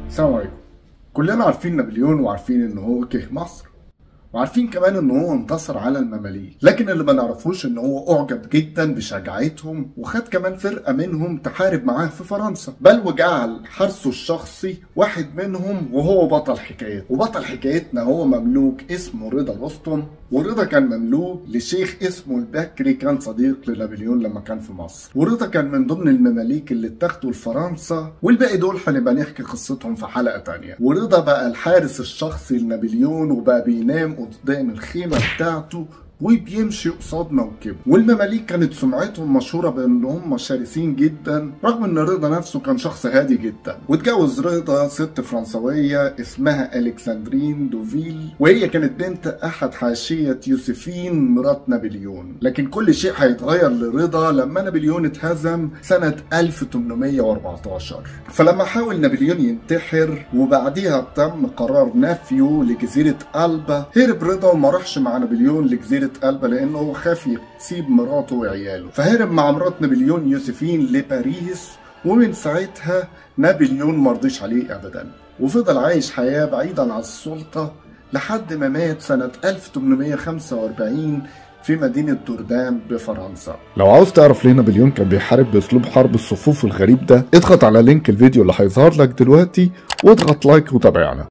السلام عليكم كلنا عارفين نابليون وعارفين ان هو كه مصر وعارفين كمان ان هو انتصر على المماليك لكن اللي ما نعرفوش ان هو اعجب جدا بشجاعتهم وخد كمان فرقه منهم تحارب معاه في فرنسا بل وجعل حرسه الشخصي واحد منهم وهو بطل حكايته وبطل حكايتنا هو مملوك اسمه رضا رستم ورضا كان مملوك لشيخ اسمه البكري كان صديق لنابليون لما كان في مصر ورضا كان من ضمن المماليك اللي اتاخدوا لفرنسا والباقي دول هنبقى نحكي قصتهم في حلقه تانية ورضا بقى الحارس الشخصي لنابليون وبقى بينام قدام الخيمه بتاعته وبيمشي قصاد موكبه والمماليك كانت سمعتهم مشهوره بان هم شرسين جدا رغم ان رضا نفسه كان شخص هادي جدا واتجوز رضا ست فرنسويه اسمها الكسندرين دوفيل وهي كانت بنت احد حاشيه يوسفين مرات نابليون لكن كل شيء هيتغير لرضا لما نابليون اتهزم سنه 1814 فلما حاول نابليون ينتحر وبعديها تم قرار نفيه لجزيره البا هرب رضا وما راحش مع نابليون لجزيره قلبه لانه هو خاف يسيب مراته وعياله فهرب مع مرات نابليون يوسفين لباريس ومن ساعتها نابليون مرضيش عليه ابدا وفضل عايش حياه بعيدا عن السلطه لحد ما مات سنه 1845 في مدينة دوردان بفرنسا لو عاوز تعرف ليه نابليون كان بيحارب باسلوب حرب الصفوف الغريب ده اضغط على لينك الفيديو اللي هيظهر لك دلوقتي واضغط لايك وتابعنا